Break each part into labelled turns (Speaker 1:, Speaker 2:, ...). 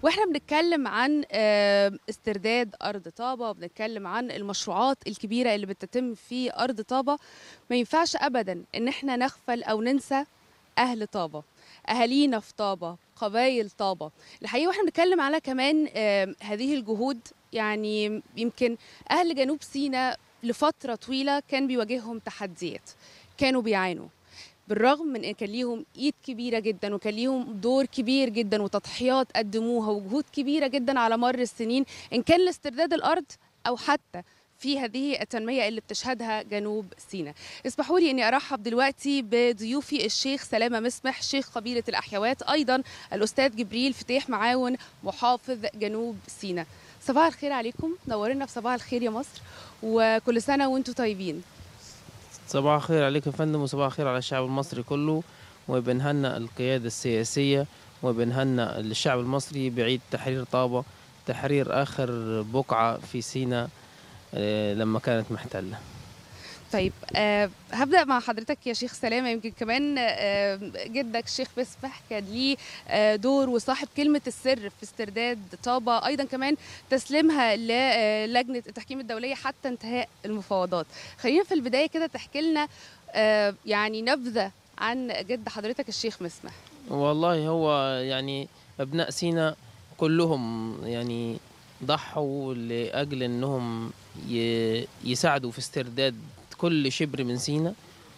Speaker 1: واحنا بنتكلم عن آه، استرداد ارض طابه وبنتكلم عن المشروعات الكبيره اللي بتتم في ارض طابه ما ينفعش ابدا ان احنا نغفل او ننسى اهل طابه اهالينا في طابه قبايل طابه الحقيقه واحنا بنتكلم على كمان آه، هذه الجهود يعني يمكن اهل جنوب سيناء لفتره طويله كان بيواجههم تحديات كانوا بيعانوا بالرغم من ان كان ليهم ايد كبيره جدا وكان ليهم دور كبير جدا وتضحيات قدموها وجهود كبيره جدا على مر السنين ان كان لاسترداد الارض او حتى في هذه التنمية اللي بتشهدها جنوب سيناء اسمحوا لي أني أرحب دلوقتي بضيوفي الشيخ سلامة مسمح شيخ قبيلة الأحيوات أيضا الأستاذ جبريل فتيح معاون محافظ جنوب سيناء صباح الخير عليكم نورنا في صباح الخير يا مصر وكل سنة وانتم طيبين
Speaker 2: صباح الخير عليك يا فندم وصباح الخير على الشعب المصري كله وبنهنأ القيادة السياسية وبنهنأ الشعب المصري بعيد تحرير طابة تحرير آخر بقعة في سيناء آه، لما كانت محتلة
Speaker 1: طيب أه هبدا مع حضرتك يا شيخ سلامه يمكن كمان أه جدك الشيخ مسبح كان ليه أه دور وصاحب كلمه السر في استرداد طابه ايضا كمان تسليمها للجنه التحكيم الدوليه حتى انتهاء المفاوضات خلينا في البدايه كده تحكي لنا أه يعني نبذه عن جد حضرتك الشيخ مسمح
Speaker 2: والله هو يعني أبناء سيناء كلهم يعني ضحوا لأجل أنهم ي- يساعدوا في استرداد كل شبر من سيناء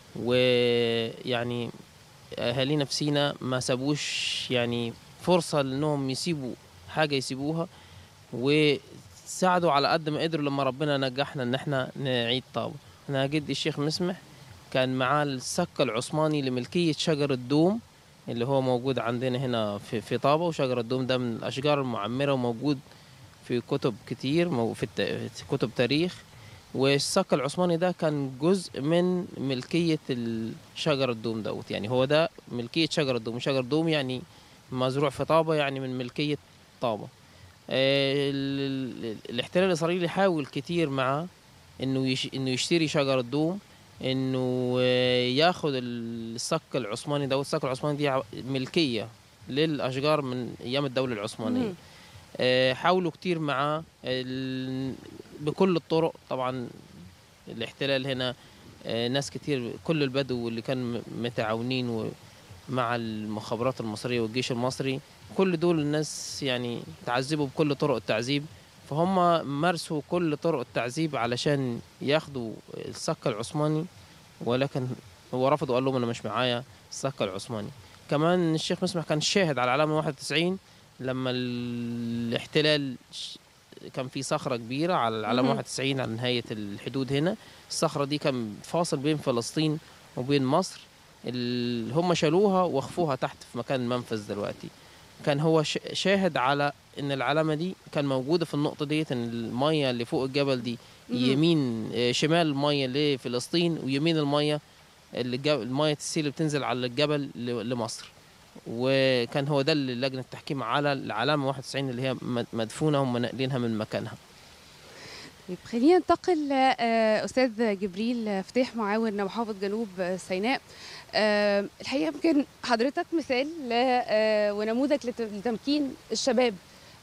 Speaker 2: ويعني أهالينا في سيناء ما سابوش يعني فرصة لأنهم يسيبوا حاجة يسيبوها وساعدوا على قد ما قدروا لما ربنا نجحنا إن احنا نعيد طابة أنا جدي الشيخ مسمح كان معاه السك العثماني لملكية شجر الدوم اللي هو موجود عندنا هنا في في طابة وشجر الدوم ده من الأشجار المعمرة وموجود في كتب كتير مو- في, الت... في كتب تاريخ والسك العثماني ده كان جزء من ملكية ال- شجر الدوم دوت يعني هو ده ملكية شجر الدوم شجر الدوم يعني مزروع في طابة يعني من ملكية طابة آه، ال- ال- الاحتلال الإسرائيلي حاول كتير معاه إنه يش... إنه يشتري شجر الدوم إنه آه، ياخد السك العثماني ده والسك العثماني دي ع- ملكية للأشجار من أيام الدولة العثمانية
Speaker 1: مم.
Speaker 2: آه، حاولوا كتير معاه ال- بكل الطرق طبعا الاحتلال هنا آه، ناس كتير كل البدو اللي كان م- متعاونين و- مع المخابرات المصرية والجيش المصري كل دول الناس يعني تعذبوا بكل طرق التعذيب فهم مارسوا كل طرق التعذيب علشان ياخدوا السك العثماني ولكن هو رفض وقال لهم انا مش معايا السك العثماني كمان الشيخ مسمح كان شاهد على علامة 91 لما الاحتلال ش- كان في صخرة كبيرة على العلامة
Speaker 1: مهم.
Speaker 2: 91 على نهاية الحدود هنا الصخرة دي كان فاصل بين فلسطين وبين مصر ال- هم شالوها واخفوها تحت في مكان المنفذ دلوقتي كان هو ش- شاهد على ان العلامة دي كان موجودة في النقطة ديت ان المية اللي فوق الجبل دي
Speaker 1: مهم.
Speaker 2: يمين آه، شمال المية لفلسطين ويمين المية اللي الجب- المية السيل اللي بتنزل على الجبل ل- لمصر وكان هو ده اللي لجنة التحكيم على العلامة 91 اللي هي مد- مدفونة هم ناقلينها من مكانها
Speaker 1: طيب خلينا ننتقل لأستاذ جبريل فتيح معاون محافظ جنوب سيناء آه، الحقيقة يمكن حضرتك مثال ل- آه، ونموذج لت- لتمكين الشباب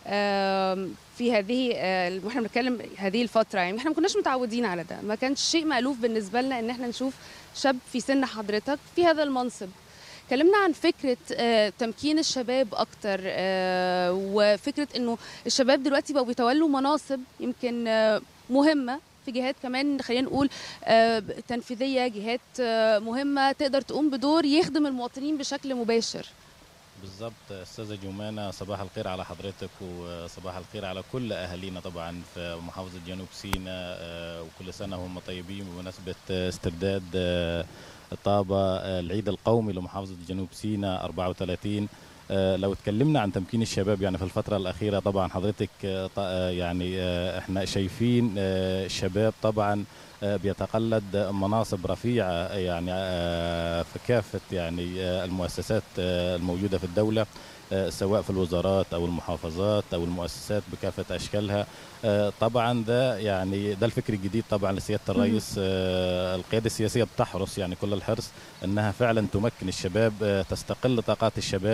Speaker 1: آم، في هذه آه، واحنا بنتكلم هذه الفترة يعني احنا ما كناش متعودين على ده ما كانش شيء مألوف بالنسبة لنا ان احنا نشوف شاب في سن حضرتك في هذا المنصب كلمنا عن فكرة آه، تمكين الشباب أكتر آه، وفكرة إنه الشباب دلوقتي بقوا بيتولوا مناصب يمكن آه، مهمة في جهات كمان خلينا نقول آه، تنفيذية جهات آه، مهمة تقدر تقوم بدور يخدم المواطنين بشكل مباشر
Speaker 3: بالظبط استاذه جمانه صباح الخير على حضرتك وصباح الخير على كل اهالينا طبعا في محافظه جنوب سيناء آه، وكل سنه وهم طيبين بمناسبه آه، استرداد آه، طابه آه، العيد القومي لمحافظه جنوب سيناء 34 آه، لو اتكلمنا عن تمكين الشباب يعني في الفترة الأخيرة طبعا حضرتك آه، ط- آه، يعني آه، احنا شايفين آه، الشباب طبعا آه، بيتقلد مناصب رفيعة يعني آه، في كافة يعني آه، المؤسسات آه، الموجودة في الدولة آه، سواء في الوزارات أو المحافظات أو المؤسسات بكافة أشكالها آه، طبعا ده يعني ده الفكر الجديد طبعا لسيادة الرئيس آه، القيادة السياسية بتحرص يعني كل الحرص أنها فعلا تمكن الشباب آه، تستقل طاقات الشباب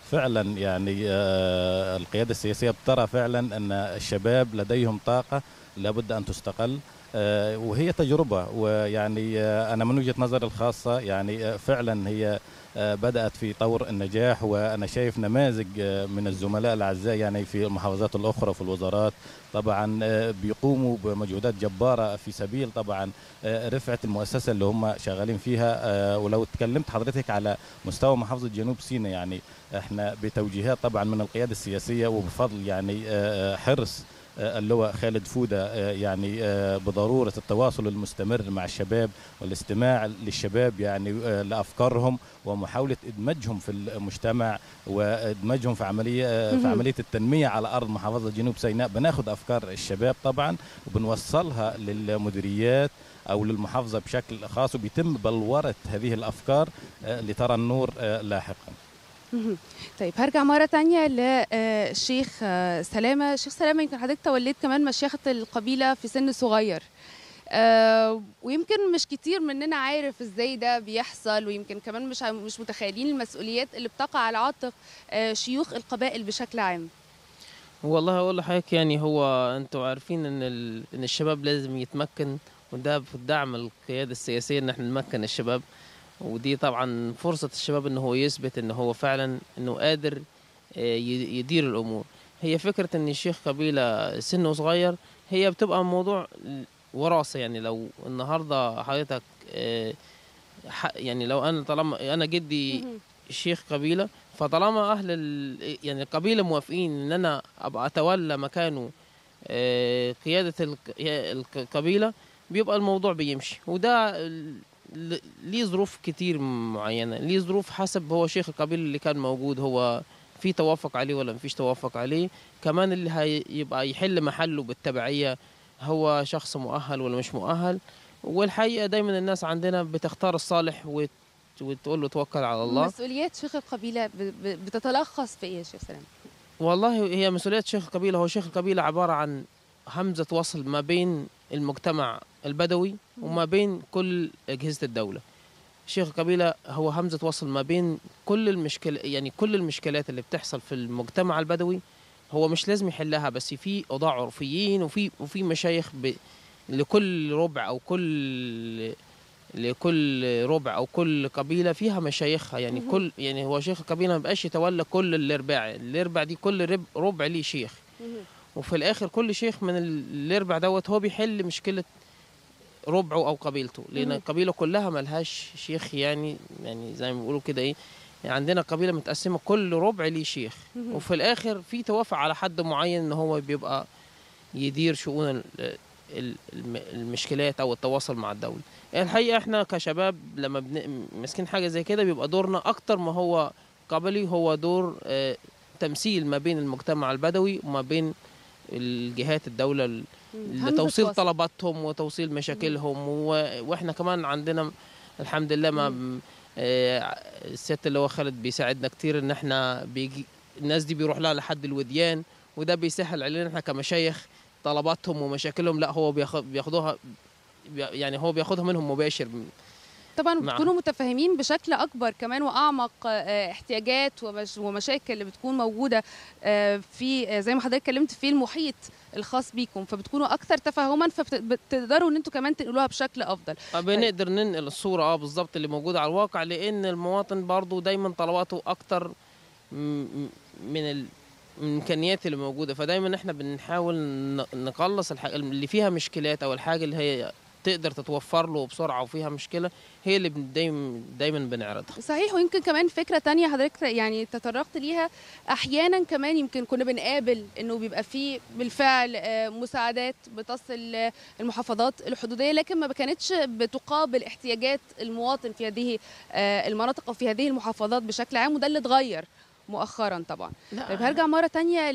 Speaker 3: فعلا يعني آه، القيادة السياسية بترى فعلا أن الشباب لديهم طاقة لابد أن تستقل آه، وهي تجربة ويعني آه، أنا من وجهة نظري الخاصة يعني آه، فعلا هي آه، بدأت في طور النجاح وأنا شايف نماذج آه، من الزملاء الأعزاء يعني في المحافظات الأخرى في الوزارات طبعا آه، بيقوموا بمجهودات جبارة في سبيل طبعا آه، رفعة المؤسسة اللي هم شغالين فيها آه، ولو اتكلمت حضرتك على مستوى محافظة جنوب سيناء يعني احنا بتوجيهات طبعا من القيادة السياسية وبفضل يعني آه، آه، حرص آه، اللواء خالد فودة آه، يعني آه، بضرورة التواصل المستمر مع الشباب والاستماع للشباب يعني آه، لأفكارهم ومحاولة إدماجهم في المجتمع وإدماجهم في عملية آه، في
Speaker 1: مهم.
Speaker 3: عملية التنمية على أرض محافظة جنوب سيناء بناخد أفكار الشباب طبعا وبنوصلها للمديريات أو للمحافظة بشكل خاص وبيتم بلورة هذه الأفكار آه، لترى النور آه، لاحقا
Speaker 1: مهم. طيب هرجع مرة تانية للشيخ سلامة الشيخ سلامة يمكن حضرتك توليت كمان مشيخة القبيلة في سن صغير آه، ويمكن مش كتير مننا عارف ازاي ده بيحصل ويمكن كمان مش عم- مش متخيلين المسؤوليات اللي بتقع على عاتق آه، شيوخ القبائل بشكل عام
Speaker 2: والله اقول لحضرتك يعني هو انتوا عارفين ان ال... ان الشباب لازم يتمكن وده في الدعم القياده السياسيه ان احنا نمكن الشباب ودي طبعا فرصه الشباب ان هو يثبت ان هو فعلا انه قادر آه، ي- يدير الامور هي فكره ان الشيخ قبيله سنه صغير هي بتبقى موضوع وراثه يعني لو النهارده حضرتك آه، ح- يعني لو انا طالما انا جدي
Speaker 1: مهم.
Speaker 2: شيخ قبيله فطالما اهل ال... يعني القبيله موافقين ان انا ابقى اتولى مكانه آه، قياده الق- الق- القبيله بيبقى الموضوع بيمشي وده ال- ل- ليه ظروف كتير معينه ليه ظروف حسب هو شيخ القبيله اللي كان موجود هو في توافق عليه ولا مفيش توافق عليه كمان اللي هيبقى يحل محله بالتبعيه هو شخص مؤهل ولا مش مؤهل والحقيقه دايما الناس عندنا بتختار الصالح وت... وتقول له توكل على الله
Speaker 1: مسؤوليات شيخ القبيلة ب- ب- بتتلخص في ايه يا شيخ سلامة
Speaker 2: والله هي مسؤولية شيخ القبيلة هو شيخ القبيلة عبارة عن همزة وصل ما بين المجتمع البدوي وما بين كل أجهزة الدولة شيخ القبيلة هو همزة وصل ما بين كل المشكلة يعني كل المشكلات اللي بتحصل في المجتمع البدوي هو مش لازم يحلها بس في قضاء عرفيين وفي وفي مشايخ ب... لكل ربع أو كل لكل ربع او كل قبيله فيها مشايخها يعني
Speaker 1: مهم.
Speaker 2: كل يعني هو شيخ القبيله ما بقاش يتولى كل الارباع الاربع دي كل رب ربع ليه شيخ وفي الاخر كل شيخ من ال- الاربع دوت هو بيحل مشكله ربعه او قبيلته لان
Speaker 1: مهم.
Speaker 2: القبيله كلها ملهاش شيخ يعني يعني زي ما بيقولوا كده ايه يعني عندنا قبيله متقسمه كل ربع ليه شيخ
Speaker 1: مهم.
Speaker 2: وفي الاخر في توافق على حد معين ان هو بيبقى يدير شؤون ال- ال- الم- المشكلات او التواصل مع الدوله الحقيقه احنا كشباب لما بن- ماسكين حاجه زي كده بيبقى دورنا اكتر ما هو قبلي هو دور آه، تمثيل ما بين المجتمع البدوي وما بين الجهات الدوله ال-
Speaker 1: همزة
Speaker 2: لتوصيل
Speaker 1: وصل.
Speaker 2: طلباتهم وتوصيل مشاكلهم و... واحنا كمان عندنا الحمد لله ما
Speaker 1: مم.
Speaker 2: آه، الست اللي هو خالد بيساعدنا كتير ان احنا بيجي الناس دي بيروح لها لحد الوديان وده بيسهل علينا احنا كمشايخ طلباتهم ومشاكلهم لا هو بياخ- بياخدوها بي- يعني هو بياخدها منهم مباشر
Speaker 1: طبعا
Speaker 2: مع-
Speaker 1: بتكونوا متفاهمين بشكل اكبر كمان واعمق آه، احتياجات ومش ومشاكل اللي بتكون موجوده آه، في آه، زي ما حضرتك اتكلمت في المحيط الخاص بيكم فبتكونوا اكثر تفاهما فبتقدروا ان انتوا كمان تنقلوها بشكل افضل
Speaker 2: بنقدر ننقل الصورة اه بالظبط اللي موجودة على الواقع لأن المواطن برضو دايما طلباته أكتر م- م- من ال- من الإمكانيات اللي موجودة فدايما احنا بنحاول ن- نقلص الحاجة اللي فيها مشكلات أو الحاجة اللي هي تقدر تتوفر له بسرعة وفيها مشكلة هي اللي بن- دايما دايما بنعرضها
Speaker 1: صحيح ويمكن كمان فكره تانية حضرتك يعني تطرقت ليها احيانا كمان يمكن كنا بنقابل انه بيبقى فيه بالفعل آه، مساعدات بتصل آه، المحافظات الحدوديه لكن ما كانتش بتقابل احتياجات المواطن في هذه آه، المناطق او في هذه المحافظات بشكل عام وده اللي اتغير مؤخرا طبعا طيب هرجع مره تانية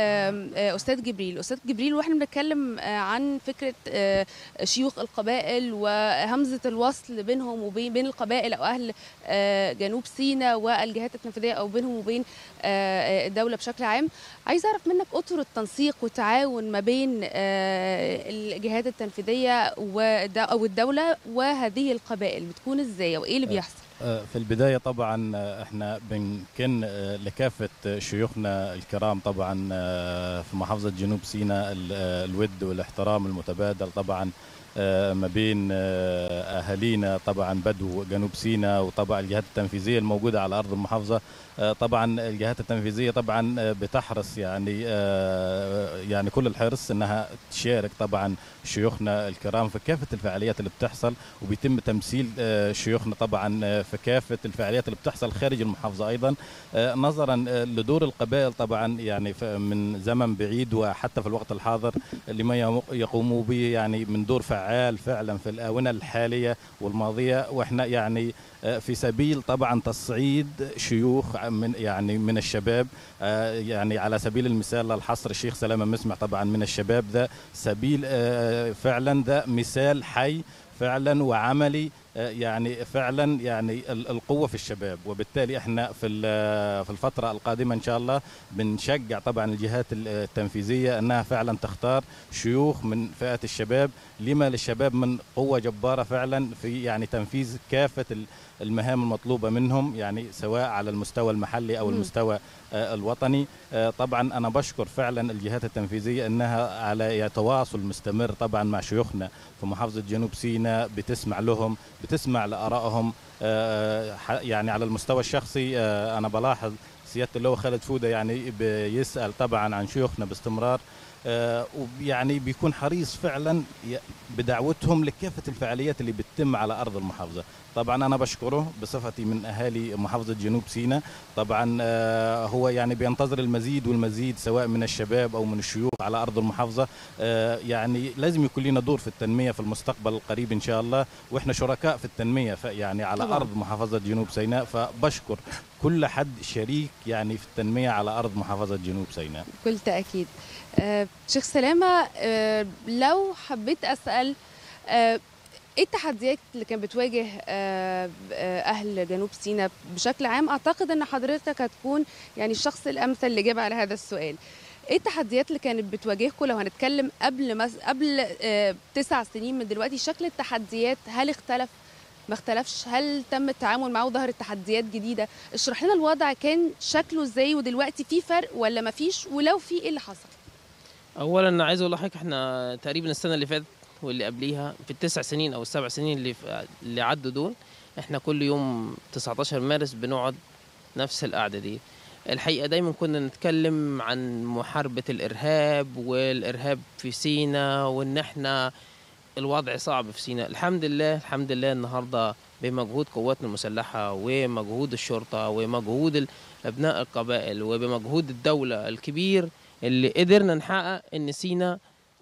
Speaker 1: لاستاذ جبريل استاذ جبريل واحنا بنتكلم آه، عن فكره آه، شيوخ القبائل وهمزه الوصل بينهم وبين بين القبائل او اهل آه، جنوب سيناء والجهات التنفيذيه او بينهم وبين آه، الدوله بشكل عام عايز اعرف منك اطر التنسيق والتعاون ما بين آه، الجهات التنفيذيه والد- او الدوله وهذه القبائل بتكون ازاي وايه اللي
Speaker 3: آه.
Speaker 1: بيحصل
Speaker 3: في البداية طبعا احنا بنكن لكافة شيوخنا الكرام طبعا في محافظة جنوب سيناء الود والاحترام المتبادل طبعا ما بين اهالينا طبعا بدو جنوب سيناء وطبعا الجهات التنفيذيه الموجوده على ارض المحافظه طبعا الجهات التنفيذيه طبعا بتحرص يعني يعني كل الحرص انها تشارك طبعا شيوخنا الكرام في كافه الفعاليات اللي بتحصل وبيتم تمثيل شيوخنا طبعا في كافه الفعاليات اللي بتحصل خارج المحافظه ايضا نظرا لدور القبائل طبعا يعني من زمن بعيد وحتى في الوقت الحاضر لما يقوموا به يعني من دور فعال فعلا في الاونه الحاليه والماضيه واحنا يعني في سبيل طبعا تصعيد شيوخ من يعني من الشباب يعني على سبيل المثال الحصر الشيخ سلامه مسمع طبعا من الشباب ده سبيل فعلا ده مثال حي فعلا وعملي يعني فعلا يعني القوه في الشباب وبالتالي احنا في في الفتره القادمه ان شاء الله بنشجع طبعا الجهات التنفيذيه انها فعلا تختار شيوخ من فئه الشباب لما للشباب من قوه جباره فعلا في يعني تنفيذ كافه المهام المطلوبه منهم يعني سواء على المستوى المحلي او المستوى الوطني طبعا انا بشكر فعلا الجهات التنفيذيه انها على تواصل مستمر طبعا مع شيوخنا في محافظه جنوب سيناء بتسمع لهم بتسمع لارائهم يعني على المستوى الشخصي انا بلاحظ سياده اللواء خالد فوده يعني بيسال طبعا عن شيوخنا باستمرار ويعني بيكون حريص فعلا بدعوتهم لكافه الفعاليات اللي بتتم على ارض المحافظه طبعا انا بشكره بصفتي من اهالي محافظه جنوب سيناء طبعا هو يعني بينتظر المزيد والمزيد سواء من الشباب او من الشيوخ على ارض المحافظه يعني لازم يكون لنا دور في التنميه في المستقبل القريب ان شاء الله واحنا شركاء في التنميه يعني على
Speaker 1: طبعاً.
Speaker 3: ارض محافظه جنوب سيناء فبشكر كل حد شريك يعني في التنميه على ارض محافظه جنوب سيناء
Speaker 1: بكل تأكيد آه، شيخ سلامة آه، لو حبيت أسأل آه، ايه التحديات اللي كانت بتواجه آه، آه، اهل جنوب سيناء بشكل عام اعتقد ان حضرتك هتكون يعني الشخص الامثل اللي جاب على هذا السؤال ايه التحديات اللي كانت بتواجهكم لو هنتكلم قبل مس... قبل آه، تسع سنين من دلوقتي شكل التحديات هل اختلف ما اختلفش هل تم التعامل معه وظهرت تحديات جديده اشرح لنا الوضع كان شكله ازاي ودلوقتي في فرق ولا ما فيش ولو في ايه اللي حصل
Speaker 2: اولا انا عايز اقول لحضرتك احنا تقريبا السنه اللي فاتت واللي قبليها في التسع سنين او السبع سنين اللي في اللي عدوا دول احنا كل يوم 19 مارس بنقعد نفس القعده دي الحقيقه دايما كنا نتكلم عن محاربه الارهاب والارهاب في سينا وان احنا الوضع صعب في سيناء الحمد لله الحمد لله النهارده بمجهود قواتنا المسلحه ومجهود الشرطه ومجهود ال- ابناء القبائل وبمجهود الدوله الكبير اللي قدرنا نحقق ان سينا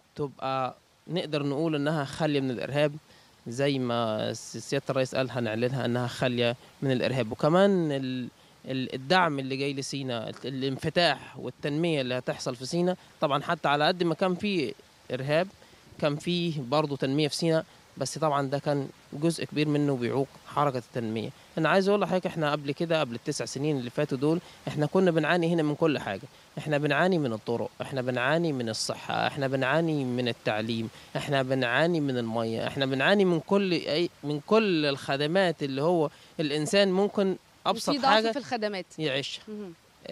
Speaker 2: تبقى نقدر نقول انها خاليه من الارهاب زي ما س- سياده الرئيس قال هنعلنها انها خاليه من الارهاب وكمان ال- ال- الدعم اللي جاي لسينا الت- الانفتاح والتنميه اللي هتحصل في سينا طبعا حتى على قد ما كان في ارهاب كان فيه برضه تنميه في سينا بس طبعا ده كان جزء كبير منه بيعوق حركه التنميه انا عايز اقول لحضرتك احنا قبل كده قبل التسع سنين اللي فاتوا دول احنا كنا بنعاني هنا من كل حاجه احنا بنعاني من الطرق احنا بنعاني من الصحه احنا بنعاني من التعليم احنا بنعاني من الميه احنا بنعاني من كل اي من كل الخدمات اللي هو الانسان ممكن ابسط
Speaker 1: في ضعف
Speaker 2: حاجه
Speaker 1: في الخدمات
Speaker 2: يعيشها
Speaker 1: مهم.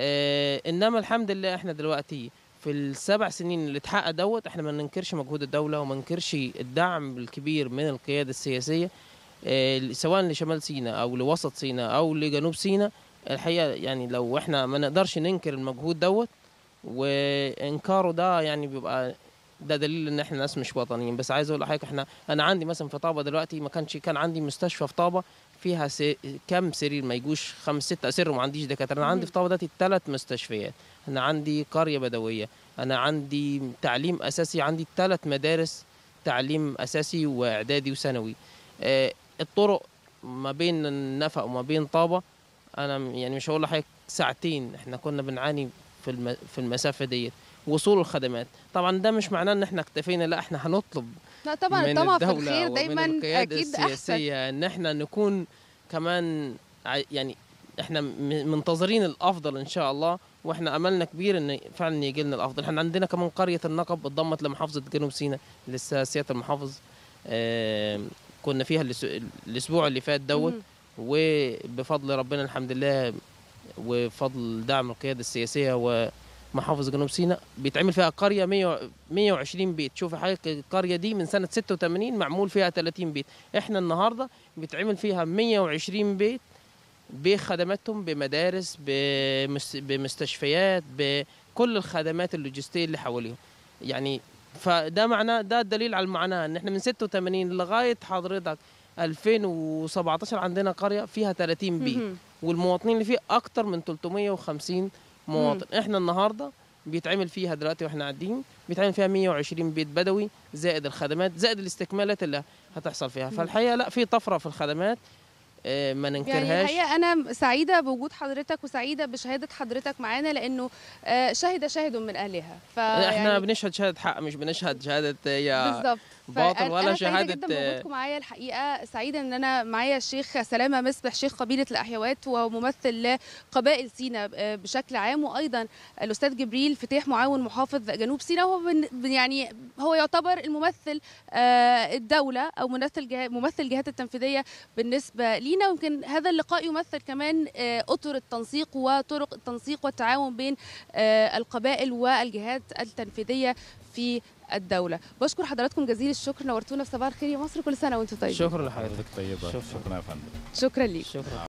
Speaker 2: آه انما الحمد لله احنا دلوقتي في السبع سنين اللي اتحقق دوت احنا ما ننكرش مجهود الدوله وما ننكرش الدعم الكبير من القياده السياسيه آه سواء لشمال سيناء او لوسط سيناء او لجنوب سيناء الحقيقه يعني لو احنا ما نقدرش ننكر المجهود دوت وانكاره ده يعني بيبقى ده دليل ان احنا ناس مش وطنيين بس عايز اقول لحضرتك احنا انا عندي مثلا في طابه دلوقتي ما كانش كان عندي مستشفى في طابه فيها سي... كم سرير ما يجوش خمس ست اسر وما عنديش دكاتره انا عندي
Speaker 1: مم.
Speaker 2: في طابه دلوقتي ثلاث مستشفيات انا عندي قريه بدويه انا عندي تعليم اساسي عندي ثلاث مدارس تعليم اساسي واعدادي وثانوي آه الطرق ما بين النفق وما بين طابه انا م- يعني مش هقول لحضرتك ساعتين احنا كنا بنعاني في الم... في المسافه ديت وصول الخدمات طبعا ده مش معناه ان احنا اكتفينا لا احنا هنطلب
Speaker 1: لا طبعا
Speaker 2: من
Speaker 1: الطمع في
Speaker 2: الدولة
Speaker 1: الخير
Speaker 2: ومن
Speaker 1: دايما
Speaker 2: القيادة
Speaker 1: اكيد احسن
Speaker 2: السياسية ان احنا نكون كمان ع- يعني احنا م- منتظرين الافضل ان شاء الله واحنا املنا كبير ان فعلا يجي لنا الافضل احنا عندنا كمان قرية النقب اتضمت لمحافظة جنوب سيناء لسه سيادة المحافظ آم، كنا فيها الأس- الاسبوع اللي فات دوت
Speaker 1: مهم.
Speaker 2: وبفضل ربنا الحمد لله وبفضل دعم القيادة السياسية ومحافظة جنوب سيناء بيتعمل فيها قرية 100 120 بيت شوف حضرتك القرية دي من سنة 86 معمول فيها 30 بيت احنا النهاردة بيتعمل فيها 120 بيت بخدماتهم بمدارس بمس- بمستشفيات بكل الخدمات اللوجستية اللي حواليهم يعني فده معناه ده الدليل على المعنى ان احنا من 86 لغايه حضرتك 2017 عندنا قريه فيها 30 بيت
Speaker 1: مهم.
Speaker 2: والمواطنين اللي فيه اكتر من 350 مواطن احنا النهارده بيتعمل فيها دلوقتي واحنا قاعدين بيتعمل فيها 120 بيت بدوي زائد الخدمات زائد الاستكمالات اللي هتحصل فيها فالحقيقه لا في طفره في الخدمات آه، ما
Speaker 1: يعني
Speaker 2: ننكرهاش
Speaker 1: الحقيقه انا سعيده بوجود حضرتك وسعيده بشهاده حضرتك معانا لانه آه، شهد شاهد من اهلها ف
Speaker 2: احنا
Speaker 1: يعني
Speaker 2: بنشهد شهاده حق مش بنشهد شهاده هي
Speaker 1: بالظبط
Speaker 2: باطل
Speaker 1: فأنا-
Speaker 2: ولا
Speaker 1: أنا سعيدة
Speaker 2: شهاده
Speaker 1: جدا بوجودكم معايا الحقيقه سعيده ان انا معايا الشيخ سلامه مسبح شيخ قبيله الاحيوات وممثل لقبائل سينا آه، بشكل عام وايضا الاستاذ جبريل فتيح معاون محافظ جنوب سيناء وهو بن- يعني هو يعتبر الممثل آه، الدوله او ممثل جهات ممثل الجهات التنفيذيه بالنسبه لينا ويمكن هذا اللقاء يمثل كمان آه، اطر التنسيق وطرق التنسيق والتعاون بين آه، القبائل والجهات التنفيذيه في الدولة بشكر حضراتكم جزيل الشكر نورتونا في صباح الخير يا مصر كل سنة وانتم طيبين
Speaker 2: شكرا لحضرتك
Speaker 3: حضرتك طيبه
Speaker 2: شكراً.
Speaker 3: شكرا يا فندم
Speaker 1: شكرا ليك
Speaker 2: شكرا